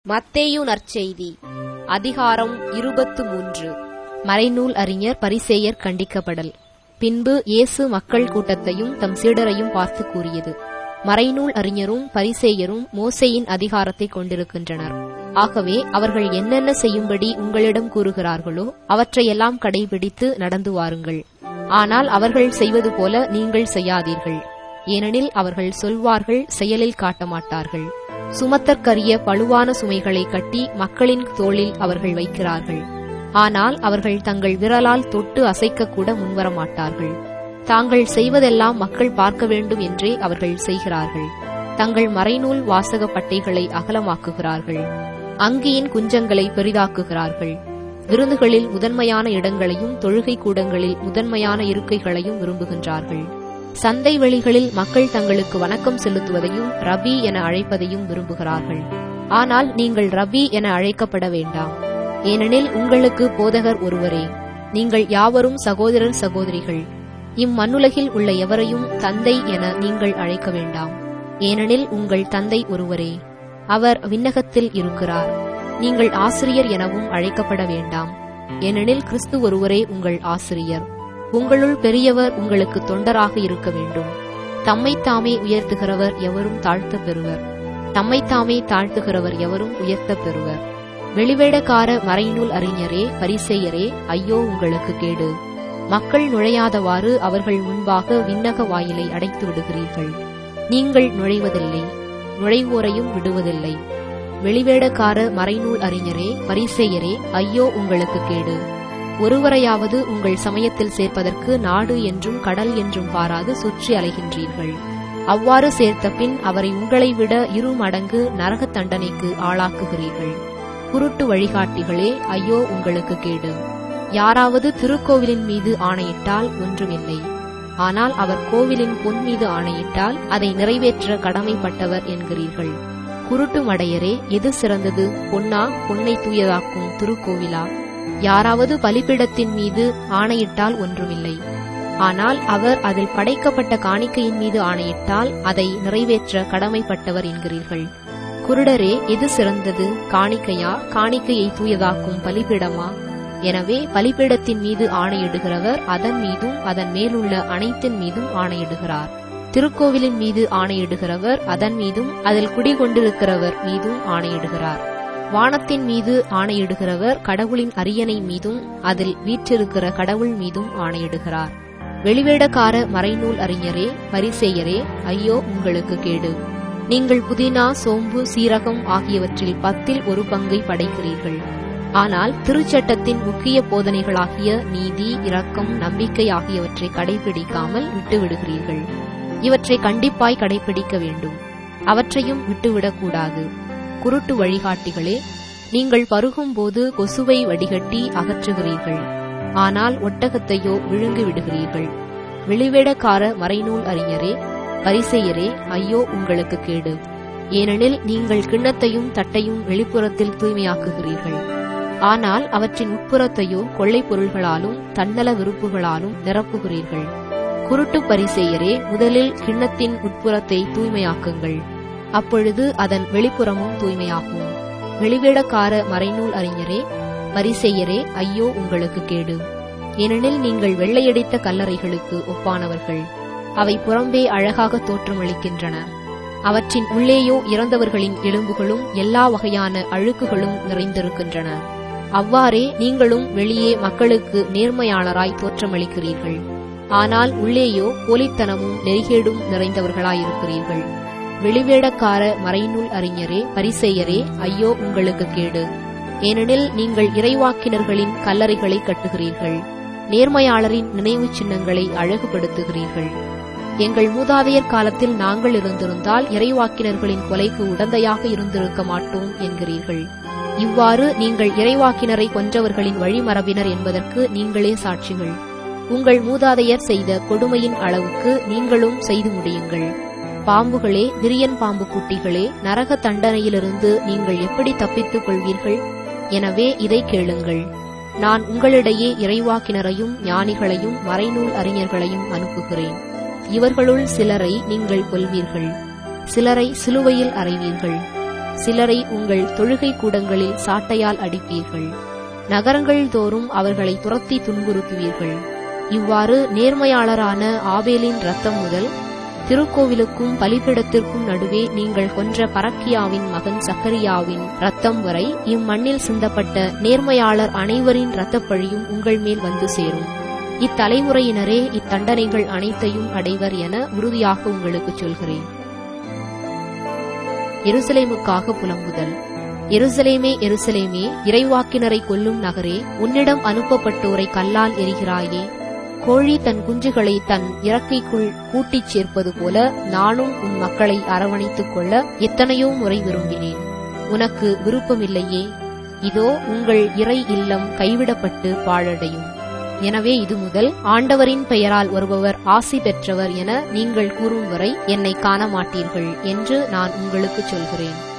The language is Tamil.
மத்தேயு நற்செய்தி அதிகாரம் இருபத்து மூன்று மறைநூல் அறிஞர் பரிசேயர் கண்டிக்கப்படல் பின்பு இயேசு மக்கள் கூட்டத்தையும் தம் சீடரையும் பார்த்து கூறியது மறைநூல் அறிஞரும் பரிசேயரும் மோசேயின் அதிகாரத்தை கொண்டிருக்கின்றனர் ஆகவே அவர்கள் என்னென்ன செய்யும்படி உங்களிடம் கூறுகிறார்களோ அவற்றையெல்லாம் கடைபிடித்து நடந்து வாருங்கள் ஆனால் அவர்கள் செய்வது போல நீங்கள் செய்யாதீர்கள் ஏனெனில் அவர்கள் சொல்வார்கள் செயலில் காட்ட மாட்டார்கள் சுமத்தற்கரிய பழுவான சுமைகளை கட்டி மக்களின் தோளில் அவர்கள் வைக்கிறார்கள் ஆனால் அவர்கள் தங்கள் விரலால் தொட்டு அசைக்கக்கூட முன்வரமாட்டார்கள் தாங்கள் செய்வதெல்லாம் மக்கள் பார்க்க வேண்டும் என்றே அவர்கள் செய்கிறார்கள் தங்கள் மறைநூல் வாசக பட்டைகளை அகலமாக்குகிறார்கள் அங்கியின் குஞ்சங்களை பெரிதாக்குகிறார்கள் விருந்துகளில் முதன்மையான இடங்களையும் தொழுகை கூடங்களில் முதன்மையான இருக்கைகளையும் விரும்புகின்றார்கள் சந்தை வெளிகளில் மக்கள் தங்களுக்கு வணக்கம் செலுத்துவதையும் ரபி என அழைப்பதையும் விரும்புகிறார்கள் ஆனால் நீங்கள் ரபி என அழைக்கப்பட வேண்டாம் ஏனெனில் உங்களுக்கு போதகர் ஒருவரே நீங்கள் யாவரும் சகோதரர் சகோதரிகள் இம்மண்ணுலகில் உள்ள எவரையும் தந்தை என நீங்கள் அழைக்க வேண்டாம் ஏனெனில் உங்கள் தந்தை ஒருவரே அவர் விண்ணகத்தில் இருக்கிறார் நீங்கள் ஆசிரியர் எனவும் அழைக்கப்பட வேண்டாம் ஏனெனில் கிறிஸ்து ஒருவரே உங்கள் ஆசிரியர் உங்களுள் பெரியவர் உங்களுக்கு தொண்டராக இருக்க வேண்டும் தம்மைத்தாமே உயர்த்துகிறவர் எவரும் தாழ்த்த பெறுவர் தம்மைத்தாமே தாழ்த்துகிறவர் எவரும் உயர்த்த பெறுவர் வெளிவேடக்கார மறைநூல் அறிஞரே பரிசெயரே ஐயோ உங்களுக்கு கேடு மக்கள் நுழையாதவாறு அவர்கள் முன்பாக விண்ணக வாயிலை அடைத்து விடுகிறீர்கள் நீங்கள் நுழைவதில்லை நுழைவோரையும் விடுவதில்லை வெளிவேடக்கார மறைநூல் அறிஞரே பரிசெயரே ஐயோ உங்களுக்கு கேடு ஒருவரையாவது உங்கள் சமயத்தில் சேர்ப்பதற்கு நாடு என்றும் கடல் என்றும் பாராது சுற்றி அலைகின்றீர்கள் அவ்வாறு சேர்த்த பின் அவரை உங்களை விட இரு மடங்கு நரக தண்டனைக்கு ஆளாக்குகிறீர்கள் குருட்டு வழிகாட்டிகளே ஐயோ உங்களுக்கு கேடு யாராவது திருக்கோவிலின் மீது ஆணையிட்டால் ஒன்றுமில்லை ஆனால் அவர் கோவிலின் பொன் மீது ஆணையிட்டால் அதை நிறைவேற்ற கடமைப்பட்டவர் என்கிறீர்கள் குருட்டு மடையரே எது சிறந்தது பொன்னா பொன்னை தூயதாக்கும் திருக்கோவிலா யாராவது பலிப்பிடத்தின் மீது ஆணையிட்டால் ஒன்றுமில்லை ஆனால் அவர் அதில் படைக்கப்பட்ட காணிக்கையின் மீது ஆணையிட்டால் அதை நிறைவேற்ற கடமைப்பட்டவர் என்கிறீர்கள் குருடரே எது சிறந்தது காணிக்கையா காணிக்கையை தூயதாக்கும் பலிப்பிடமா எனவே பலிப்பிடத்தின் மீது ஆணையிடுகிறவர் அதன் மீதும் அதன் மேலுள்ள அனைத்தின் மீதும் ஆணையிடுகிறார் திருக்கோவிலின் மீது ஆணையிடுகிறவர் அதன் மீதும் அதில் குடிகொண்டிருக்கிறவர் மீதும் ஆணையிடுகிறார் வானத்தின் மீது ஆணையிடுகிறவர் கடவுளின் அரியணை மீதும் அதில் வீற்றிருக்கிற கடவுள் மீதும் ஆணையிடுகிறார் வெளிவேடக்கார மறைநூல் அறிஞரே பரிசேயரே ஐயோ உங்களுக்கு கேடு நீங்கள் புதினா சோம்பு சீரகம் ஆகியவற்றில் பத்தில் ஒரு பங்கை படைக்கிறீர்கள் ஆனால் திருச்சட்டத்தின் முக்கிய போதனைகளாகிய நீதி இரக்கம் நம்பிக்கை ஆகியவற்றை கடைபிடிக்காமல் விட்டுவிடுகிறீர்கள் இவற்றை கண்டிப்பாய் கடைபிடிக்க வேண்டும் அவற்றையும் விட்டுவிடக்கூடாது குருட்டு வழிகாட்டிகளே நீங்கள் பருகும்போது கொசுவை வடிகட்டி அகற்றுகிறீர்கள் ஆனால் ஒட்டகத்தையோ விழுங்கி விடுகிறீர்கள் வெளிவேடக்கார மறைநூல் அறிஞரே பரிசெயரே ஐயோ உங்களுக்கு கேடு ஏனெனில் நீங்கள் கிண்ணத்தையும் தட்டையும் வெளிப்புறத்தில் தூய்மையாக்குகிறீர்கள் ஆனால் அவற்றின் உட்புறத்தையோ கொள்ளைப் பொருள்களாலும் தன்னல விருப்புகளாலும் நிரப்புகிறீர்கள் குருட்டு பரிசெயரே முதலில் கிண்ணத்தின் உட்புறத்தை தூய்மையாக்குங்கள் அப்பொழுது அதன் வெளிப்புறமும் தூய்மையாகும் வெளிவேடக்கார மறைநூல் அறிஞரே பரிசெயரே ஐயோ உங்களுக்கு கேடு ஏனெனில் நீங்கள் வெள்ளையடித்த கல்லறைகளுக்கு ஒப்பானவர்கள் அவை புறம்பே அழகாக தோற்றமளிக்கின்றன அவற்றின் உள்ளேயோ இறந்தவர்களின் எலும்புகளும் எல்லா வகையான அழுக்குகளும் நிறைந்திருக்கின்றன அவ்வாறே நீங்களும் வெளியே மக்களுக்கு நேர்மையாளராய் தோற்றமளிக்கிறீர்கள் ஆனால் உள்ளேயோ போலித்தனமும் நெறிகேடும் நிறைந்தவர்களாயிருக்கிறீர்கள் வெளிவேடக்கார மறைநூல் அறிஞரே பரிசெயரே ஐயோ உங்களுக்கு கேடு ஏனெனில் நீங்கள் இறைவாக்கினர்களின் கல்லறைகளை கட்டுகிறீர்கள் நேர்மையாளரின் நினைவு சின்னங்களை அழகுபடுத்துகிறீர்கள் எங்கள் மூதாதையர் காலத்தில் நாங்கள் இருந்திருந்தால் இறைவாக்கினர்களின் கொலைக்கு உடந்தையாக இருந்திருக்க மாட்டோம் என்கிறீர்கள் இவ்வாறு நீங்கள் இறைவாக்கினரை கொன்றவர்களின் வழிமரபினர் என்பதற்கு நீங்களே சாட்சிகள் உங்கள் மூதாதையர் செய்த கொடுமையின் அளவுக்கு நீங்களும் செய்து முடியுங்கள் பாம்புகளே விரியன் பாம்பு குட்டிகளே நரக தண்டனையிலிருந்து நீங்கள் எப்படி தப்பித்துக் கொள்வீர்கள் எனவே இதை கேளுங்கள் நான் உங்களிடையே இறைவாக்கினரையும் ஞானிகளையும் மறைநூல் அறிஞர்களையும் அனுப்புகிறேன் இவர்களுள் சிலரை நீங்கள் கொல்வீர்கள் சிலரை சிலுவையில் அறைவீர்கள் சிலரை உங்கள் தொழுகை கூடங்களில் சாட்டையால் அடிப்பீர்கள் நகரங்கள் தோறும் அவர்களை துரத்தி துன்புறுத்துவீர்கள் இவ்வாறு நேர்மையாளரான ஆபேலின் ரத்தம் முதல் திருக்கோவிலுக்கும் பலிபிடத்திற்கும் நடுவே நீங்கள் கொன்ற பரக்கியாவின் மகன் சக்கரியாவின் ரத்தம் வரை இம்மண்ணில் சிந்தப்பட்ட நேர்மையாளர் அனைவரின் இரத்தப்பழியும் உங்கள் மேல் வந்து சேரும் இத்தலைமுறையினரே இத்தண்டனைகள் அனைத்தையும் அடைவர் என உறுதியாக உங்களுக்கு சொல்கிறேன் எருசலேமுக்காக புலம்புதல் எருசலேமே எருசலேமே இறைவாக்கினரை கொல்லும் நகரே உன்னிடம் அனுப்பப்பட்டோரை கல்லால் எரிகிறாயே கோழி தன் குஞ்சுகளை தன் இறக்கைக்குள் கூட்டிச் சேர்ப்பது போல நானும் உன் மக்களை அரவணைத்துக் கொள்ள எத்தனையோ முறை விரும்பினேன் உனக்கு விருப்பமில்லையே இதோ உங்கள் இறை இல்லம் கைவிடப்பட்டு பாழடையும் எனவே இது முதல் ஆண்டவரின் பெயரால் வருபவர் ஆசி பெற்றவர் என நீங்கள் கூறும் வரை என்னை காண மாட்டீர்கள் என்று நான் உங்களுக்கு சொல்கிறேன்